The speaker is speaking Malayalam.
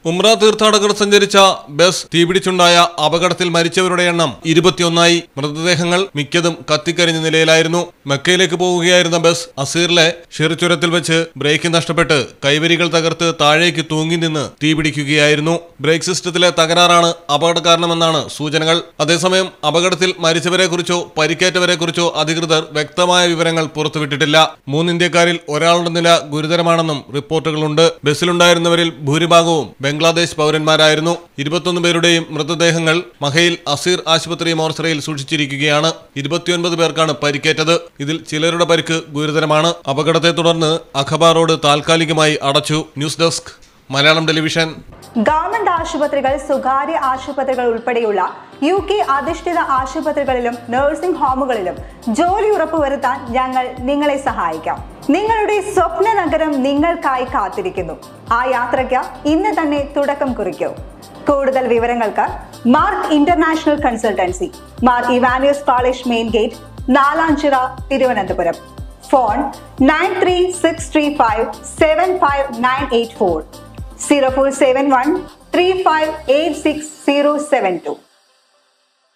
ഉമ്ര തീർത്ഥാടകർ സഞ്ചരിച്ച ബസ് തീപിടിച്ചുണ്ടായ അപകടത്തിൽ മരിച്ചവരുടെ എണ്ണം ഇരുപത്തിയൊന്നായി മൃതദേഹങ്ങൾ മിക്കതും കത്തിക്കരിഞ്ഞ നിലയിലായിരുന്നു മക്കയിലേക്ക് പോവുകയായിരുന്ന ബസ് അസീറിലെ ഷിർചുരത്തിൽ വെച്ച് ബ്രേക്ക് നഷ്ടപ്പെട്ട് കൈവരികൾ തകർത്ത് താഴേക്ക് തൂങ്ങി നിന്ന് തീപിടിക്കുകയായിരുന്നു ബ്രേക്ക് സിസ്റ്റത്തിലെ തകരാറാണ് അപകട കാരണമെന്നാണ് സൂചനകൾ അതേസമയം അപകടത്തിൽ മരിച്ചവരെക്കുറിച്ചോ പരിക്കേറ്റവരെക്കുറിച്ചോ അധികൃതർ വ്യക്തമായ വിവരങ്ങൾ പുറത്തുവിട്ടിട്ടില്ല മൂന്ന് ഇന്ത്യക്കാരിൽ ഒരാളുടെ നില ഗുരുതരമാണെന്നും റിപ്പോർട്ടുകളുണ്ട് ബസ്സിലുണ്ടായിരുന്നവരിൽ ഭൂരിഭാഗവും ബംഗ്ലാദേശ് പൗരന്മാരായിരുന്നു ഇരുപത്തൊന്ന് പേരുടെയും മൃതദേഹങ്ങൾ മഹയിൽ അസീർ ആശുപത്രി മോർച്ചറിയിൽ സൂക്ഷിച്ചിരിക്കുകയാണ് ഇരുപത്തിയൊൻപത് പേർക്കാണ് പരിക്കേറ്റത് ഇതിൽ ചിലരുടെ പരിക്ക് ഗുരുതരമാണ് അപകടത്തെ തുടർന്ന് അഖബാർ റോഡ് താൽക്കാലികമായി അടച്ചു news desk Malayalam television government ആശുപത്രികൾ സ്വകാര്യ ആശുപത്രികൾ ഉൾപ്പെടെയുള്ള യു കെ അധിഷ്ഠിത ആശുപത്രികളിലും നഴ്സിംഗ് ഹോമുകളിലും ജോലി ഉറപ്പുവരുത്താൻ ഞങ്ങൾ നിങ്ങളെ സഹായിക്കാം നിങ്ങളുടെ സ്വപ്ന നഗരം നിങ്ങൾക്കായി കാത്തിരിക്കുന്നു ആ യാത്രയ്ക്ക് ഇന്ന് തന്നെ തുടക്കം കുറിക്കൂ കൂടുതൽ വിവരങ്ങൾക്ക് Mark international consultancy Mar Ivanios college main gate Nalanchira Thiruvananthapuram phone nine three six three five seven five nine eight four 0471 3586 072.